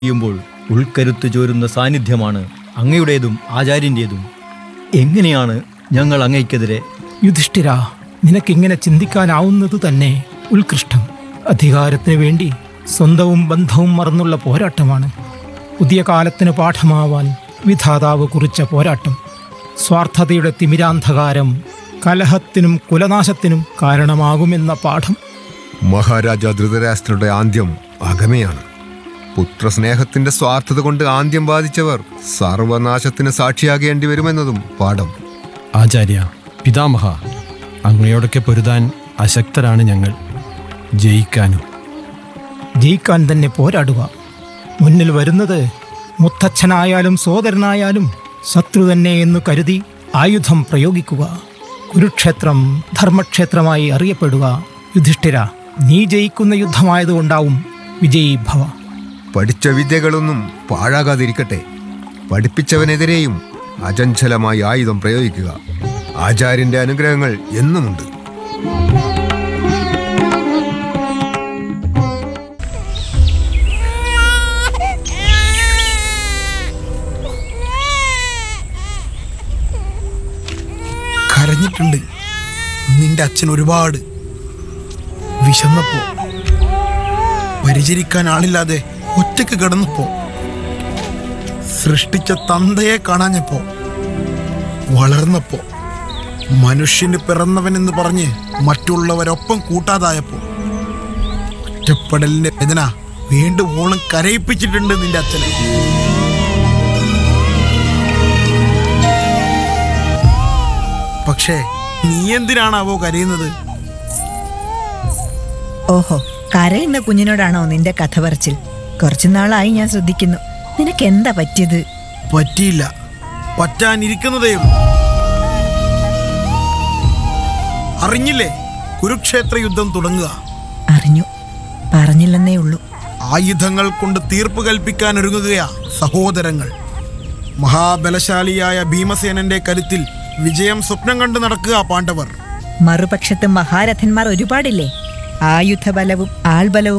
ചെയ്യുമ്പോൾ ഉൾക്കരുത്ത് ചോരുന്ന സാന്നിധ്യമാണ് അങ്ങയുടേതും ആചാര്യൻ്റേതും എങ്ങനെയാണ് ഞങ്ങൾ അങ്ങയ്ക്കെതിരെ യുധിഷ്ഠിര നിനക്കിങ്ങനെ ചിന്തിക്കാനാവുന്നത് തന്നെ ഉത്കൃഷ്ടം അധികാരത്തിന് വേണ്ടി സ്വന്തവും ബന്ധവും മറന്നുള്ള പോരാട്ടമാണ് പുതിയ കാലത്തിന് പാഠമാവാൻ വിധാതാവ് കുറിച്ച പോരാട്ടം സ്വാർത്ഥതയുടെ തിമിരാന്ധകാരം കലഹത്തിനും കുലനാശത്തിനും കാരണമാകുമെന്ന പാഠം മഹാരാജ ധൃതരാഷ്ട്രയുടെ ആന്ത്യം അകമയാണ് പുത്രസ്നേഹത്തിന്റെ സ്വാർത്ഥത കൊണ്ട് ആന്ത്യം ബാധിച്ചവർ സർവനാശത്തിന് സാക്ഷിയാകേണ്ടി വരുമെന്നതും പാഠം ആചാര്യ പിതാമഹ അങ്ങയോടൊക്കെ പൊരുതാൻ അശക്തരാണ് ഞങ്ങൾ ജയിക്കാനും ജയിക്കാൻ തന്നെ പോരാടുക മുന്നിൽ വരുന്നത് മുത്തച്ഛനായാലും സോദരനായാലും ശത്രു തന്നെ എന്നു കരുതി ആയുധം പ്രയോഗിക്കുക കുരുക്ഷേത്രം ധർമ്മക്ഷേത്രമായി അറിയപ്പെടുക യുധിഷ്ഠിര നീ ജയിക്കുന്ന യുദ്ധമായതുകൊണ്ടാവും വിജയീ ഭവ പഠിച്ച വിദ്യകളൊന്നും പാഴാകാതിരിക്കട്ടെ പഠിപ്പിച്ചവനെതിരെയും അചഞ്ചലമായി ആയുധം പ്രയോഗിക്കുക ആചാര്യന്റെ അനുഗ്രഹങ്ങൾ എന്നുമുണ്ട് കരഞ്ഞിട്ടുണ്ട് നിന്റെ അച്ഛൻ ഒരുപാട് വിശന്നപ്പോ പരിചരിക്കാൻ ആളില്ലാതെ ഒറ്റയ്ക്ക് കിടന്നപ്പോ സൃഷ്ടിച്ച തന്തയെ കാണാഞ്ഞപ്പോ വളർന്നപ്പോ മനുഷ്യന് പിറന്നവനെന്ന് പറഞ്ഞ് മറ്റുള്ളവരൊപ്പം കൂട്ടാതായപ്പോ ഒറ്റപ്പെടലിന്റെ വേദന വീണ്ടും ഓളം കരയിപ്പിച്ചിട്ടുണ്ട് നിന്റെ അച്ഛനെ പക്ഷേ നീ എന്തിനാണാവോ കരയുന്നത് ഓഹോ കരയുന്ന കുഞ്ഞിനോടാണോ നിന്റെ കഥ പറച്ചിൽ കുറച്ചു നാളായി ഞാൻ ശ്രദ്ധിക്കുന്നു നിനക്ക് എന്താ പറ്റിയത് പറ്റിയില്ല പറ്റാനിരിക്കുന്നതേ ഉള്ളൂ അറിഞ്ഞില്ലേ കുരുക്ഷേത്ര യുദ്ധം തുടങ്ങുക അറിഞ്ഞു പറഞ്ഞില്ലെന്നേ ഉള്ളൂ ആയുധങ്ങൾ കൊണ്ട് തീർപ്പ് കൽപ്പിക്കാൻ ഒരുങ്ങുകയാ സഹോദരങ്ങൾ മഹാബലശാലിയായ ഭീമസേനന്റെ കരുത്തിൽ വിജയം സ്വപ്നം കണ്ട് നടക്കുക പാണ്ഡവർ മറുപക്ഷത്ത് മഹാരഥന്മാർ ഒരുപാടില്ലേ ആയുധബലവും ആൾബലവും